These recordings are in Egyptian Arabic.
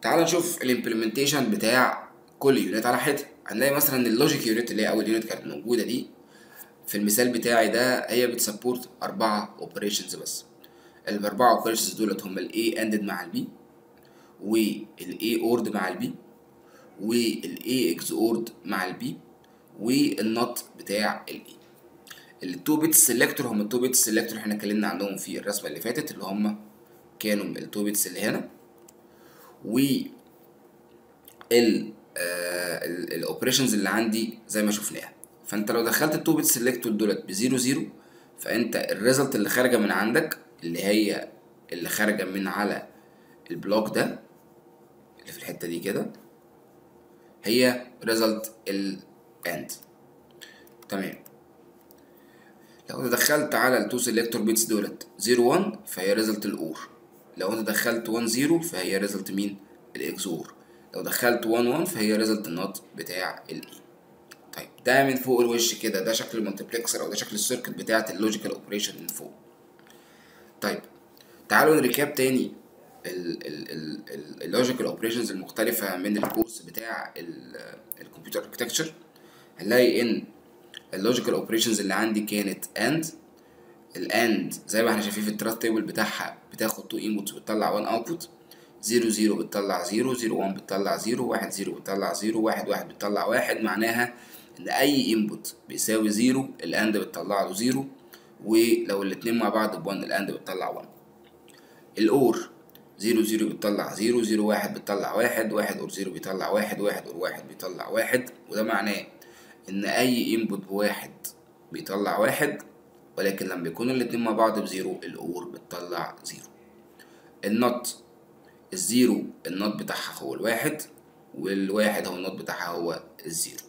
تعال نشوف الامبلمنتيشن بتاع كل يونت على حده هنلاقي مثلا اللوجيك يونت اللي هي اول يونت كانت موجوده دي في المثال بتاعي ده هي بتسبورت أربعة اوبريشنز بس الأربعة اوبريشنز دولت هما ال A ended مع ال B وال A ORed مع ال B وال A XORed مع ال B والنوت بتاع ال A التو بيت سيلكتور هم التو بيت سيلكتور احنا اتكلمنا عنهم في الرسمة اللي فاتت اللي هم كانوا التو بيتس اللي هنا و ال الاوبريشنز اللي عندي زي ما شفناها فانت لو دخلت التو بيت سيلكتور دولت بزيرو زيرو فانت الريزلت اللي خارجه من عندك اللي هي اللي خارجه من على البلوك ده اللي في الحته دي كده هي ريزلت الاند تمام لو انت دخلت على التو سيلكتور بيتس دولت 0 1 فهي ريزلت الاور لو انت دخلت 1 0 فهي ريزلت مين الاكزور لو دخلت 1 1 فهي ريزلت النوت بتاع الاي طيب ده من فوق الوش كده ده شكل المالتيبلكسر او ده شكل السيركت بتاعه اللوجيكال اوبريشن من فوق طيب تعالوا نريكاب تاني اللوجيكال اوبريشنز المختلفه من الكورس بتاع الكمبيوتر اركتكتشر هنلاقي ان اللوجيكال اوبريشنز اللي عندي كانت اند الاند زي ما احنا شايفين في التراث تيبل بتاعها بتاخد 2 انبوتس وبتطلع 1 اوتبوت 0 0 بتطلع 0 0 1 بتطلع 0 1 0 بتطلع 0 1 1 بتطلع 1 معناها ان اي انبوت بيساوي 0 الاند بتطلع له 0 ولو الاتنين مع بعض ب 1 الاند بتطلع 1 الاور 0 0 بتطلع 0 0 1 بتطلع 1 1 اور 0 بيطلع 1 1 اور 1 بيطلع 1 وده معناه ان اي انبوت بواحد بيطلع واحد ولكن لما يكونوا الاتنين مع بعض بزيرو الاور بتطلع زيرو النوت الزيرو النوت بتاعها هو الواحد والواحد هو النوت بتاعها هو الزيرو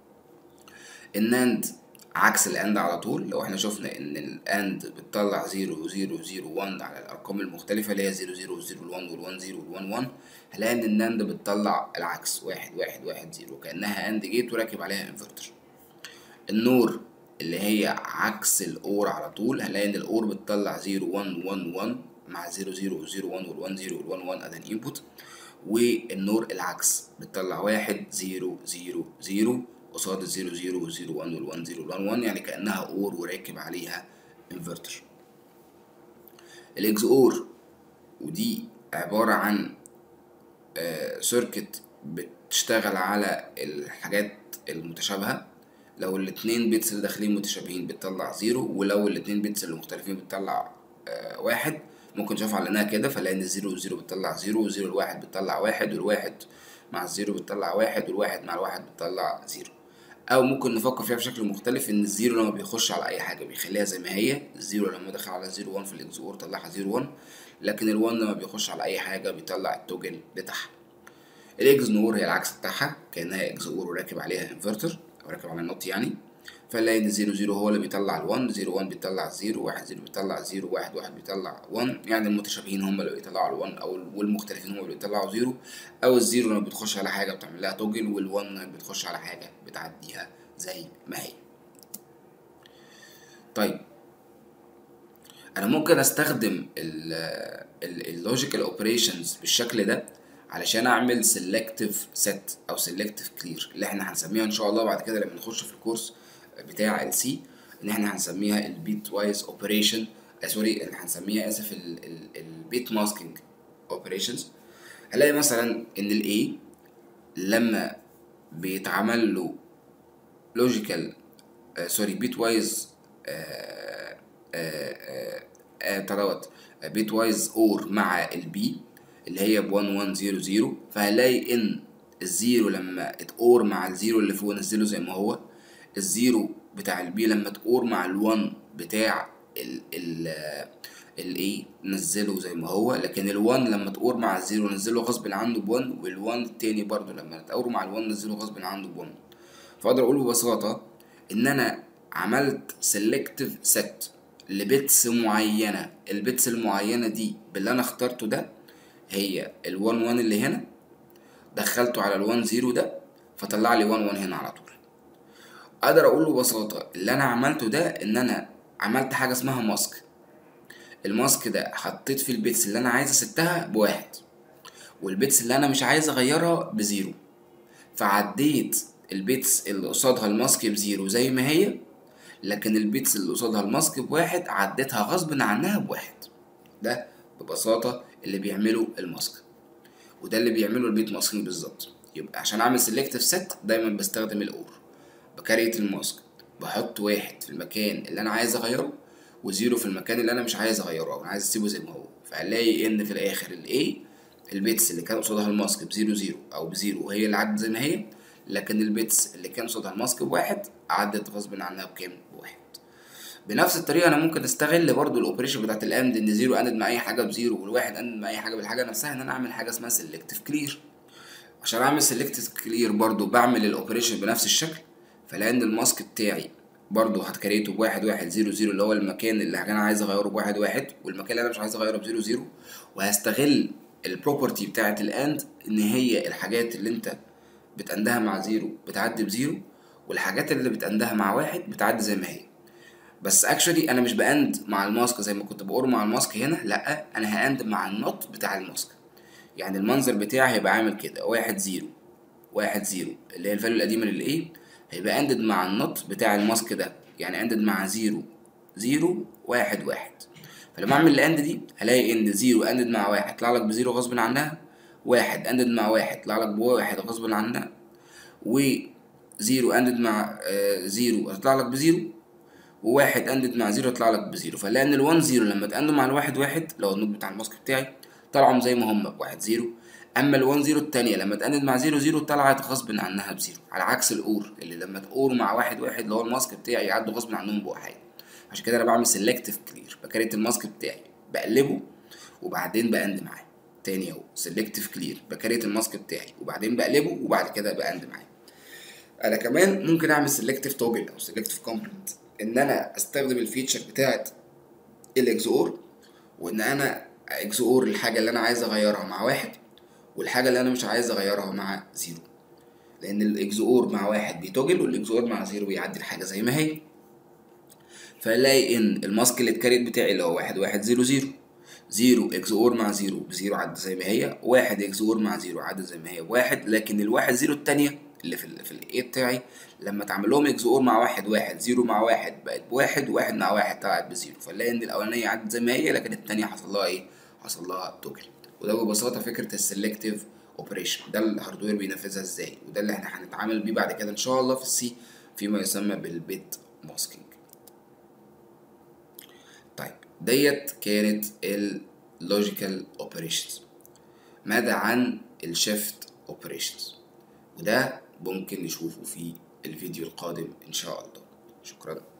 الناند عكس الاند على طول لو احنا شفنا ان الاند بتطلع زيرو زيرو زيرو وان على الارقام المختلفة اللي هي زيرو زيرو زيرو الوان والوان زيرو والوان وان هنلاقي ان الناند بتطلع العكس واحد واحد واحد زيرو كأنها اند جيت وراكب عليها انفرتر النور اللي هي عكس الاور على طول هنلاقي ان الاور بتطلع زيرو وان وان وان مع زيرو زيرو زيرو وان والوان زيرو والوان وان ادي انبوت والنور العكس بتطلع واحد زيرو زيرو زيرو قصاد الزيرو زيرو والزيرو وان والوان زيرو والوان وان يعني كأنها اور وراكب عليها انفرتر الاكس اور ودي عبارة عن سيركت بتشتغل على الحاجات المتشابهة لو الاتنين بيتس اللي داخلين متشابهين بتطلع زيرو ولو الاتنين بيتس اللي مختلفين بتطلع آه واحد ممكن نشوف على انها كده فنلاقي ان الزيرو والزيرو بتطلع زيرو والزيرو الواحد بتطلع واحد والواحد مع الزيرو بتطلع واحد والواحد مع الواحد بتطلع زيرو او ممكن نفكر فيها بشكل مختلف ان الزيرو لما بيخش على اي حاجه بيخليها زي ما هي الزيرو لما دخل على زيرو 1 في الاكس اور طلعها زيرو 1 لكن ال1 لما بيخش على اي حاجه بيطلع التوجل بتاعها الاكس نور هي العكس بتاعها كانها اكس اور وراكب عليها انفرتر او راكب على النوت يعني فنلاقي ان زيرو زيرو هو اللي بيطلع ال1 زيرو 1 بيطلع زيرو واحد زيرو بيطلع زيرو واحد واحد بيطلع 1 يعني المتشابهين هم اللي بيطلعوا ال1 او والمختلفين هم اللي بيطلعوا زيرو او الزيرو لما بتخش على حاجه بتعمل لها توجل وال1 لما بتخش على حاجه بتعديها زي ما هي طيب انا ممكن استخدم اللوجيكال اوبريشنز بالشكل ده علشان اعمل سيلكتيف سيت او سيلكتيف كلير اللي احنا هنسميها ان شاء الله بعد كده لما نخش في الكورس بتاع السي ان احنا هنسميها البيت وايز اوبريشن سوري اللي هنسميها اسف البيت ماسكينج اوبريشنز هلاقي مثلا ان الاي لما بيتعمل له لوجيكال سوري بيت وايز دوت بيت وايز اور مع البي اللي هي ب 1100 فهلاقي ان الزيرو لما اتقور مع الزيرو اللي فوق نزله زي ما هو الزيرو بتاع البي لما تقور مع الوان بتاع ال ال الايه نزله زي ما هو لكن الوان لما تقور مع الزيرو نزله غصب عنه بوان والوان التاني برضو لما تقور مع الوان نزله غصب عنه بوان فاقدر اقول ببساطة ان انا عملت سيلكتيف سيت لبيتس معينة البيتس المعينة دي باللي انا اخترته ده هي ال1 1 اللي هنا دخلته على ال1 0 ده فطلع لي 1 1 هنا على طول اقدر اقول ببساطه اللي انا عملته ده ان انا عملت حاجه اسمها ماسك الماسك ده حطيت فيه البيتس اللي انا عايز استها بواحد والبيتس اللي انا مش عايز اغيرها بزيرو فعديت البيتس اللي قصادها الماسك بزيرو زي ما هي لكن البيتس اللي قصادها الماسك بواحد عديتها غصب عنها بواحد ده ببساطة اللي بيعمله الماسك وده اللي بيعمله البيت ماسكينج بالظبط يبقى عشان اعمل سيلكتيف ست دايما بستخدم الاور بكريت الماسك بحط واحد في المكان اللي انا عايز اغيره وزيرو في المكان اللي انا مش عايز اغيره انا عايز اسيبه زي ما هو فهنلاقي ان في الاخر الاي البيتس اللي كان قصادها الماسك بزيرو زيرو او بزيرو وهي اللي عدت زي ما هي لكن البيتس اللي كان قصادها الماسك بواحد عدت غصب عنها بكام بواحد بنفس الطريقه انا ممكن استغل برضو الاوبريشن بتاعت الاند ان زيرو اند مع اي حاجه بزيرو والواحد اند مع اي حاجه بالحاجه نفسها ان انا اعمل حاجه اسمها سيلكتيف كلير عشان اعمل سيلكتيف كلير برضو بعمل الاوبريشن بنفس الشكل فلان الماسك بتاعي برضو هتكريته بواحد واحد زيرو زيرو اللي هو المكان اللي انا عايز اغيره بواحد واحد والمكان اللي انا مش عايز اغيره بزيرو زيرو وهستغل البروبرتي بتاعت الاند ان هي الحاجات اللي انت بتأندها مع زيرو بتعدي بزيرو والحاجات اللي بتأندها مع واحد بتعدي زي ما هي بس اكشولي انا مش باند مع الماسك زي ما كنت بقول مع الماسك هنا لا انا هاند مع النوت بتاع الماسك يعني المنظر بتاعي هيبقى عامل كده واحد زيرو واحد زيرو اللي هي الفاليو القديمة للايه هيبقى اندد مع النوت بتاع الماسك ده يعني اندد مع زيرو زيرو واحد واحد فلما اعمل الاند دي هلاقي ان زيرو اندد مع واحد يطلع لك بزيرو غصب عنها واحد اندد مع واحد يطلع لك بواحد غصب عنها وزيرو اندد مع آه زيرو هتطلع لك بزيرو وواحد اندد مع زيرو يطلع لك بزيرو فلان الوان زيرو لما تأندوا مع الواحد واحد لو النوت بتاع الماسك بتاعي طلعوا زي ما هم بواحد زيرو اما الوان زيرو التانية لما تأندد مع زيرو زيرو طلعت غصب عنها بزيرو على عكس الاور اللي لما تقور مع واحد واحد اللي هو الماسك بتاعي يعدوا غصب عنهم بواحد عشان كده انا بعمل سيلكتيف كلير بكريت الماسك بتاعي بقلبه وبعدين باند معاه تاني اهو سيلكتيف كلير بكريت الماسك بتاعي وبعدين بقلبه وبعد كده باند معاه انا كمان ممكن اعمل سيلكتيف توجل او سيلكتيف كومبلمنت ان انا استخدم الفيتشر بتاعت الاكزور وان انا اكزور الحاجه اللي انا عايز اغيرها مع واحد والحاجه اللي انا مش عايز اغيرها مع زيرو لان الاكزور مع واحد بيتوجل والاكزور مع زيرو بيعدي الحاجه زي ما هي فالاقي ان الماسك اللي اتكريت بتاعي اللي هو واحد واحد زيرو زيرو زيرو اكزور مع زيرو بزيرو عدى زي ما هي واحد اكزور مع زيرو عدى زي ما هي واحد لكن الواحد زيرو التانية اللي في ال في الايه بتاعي لما تعمل لهم اكزور مع واحد واحد زيرو مع واحد بقت بواحد وواحد مع واحد طلعت بزيرو فنلاقي ان الاولانية عدت زي ما هي لكن التانية حصل لها ايه؟ حصل لها توجل وده ببساطة فكرة السلكتيف اوبريشن ده الهاردوير بينفذها ازاي وده اللي احنا هنتعامل بيه بعد كده ان شاء الله في السي فيما يسمى بالبيت ماسكينج طيب ديت كانت اللوجيكال اوبريشنز ماذا عن الشيفت اوبريشنز وده ممكن نشوفه في الفيديو القادم ان شاء الله شكرا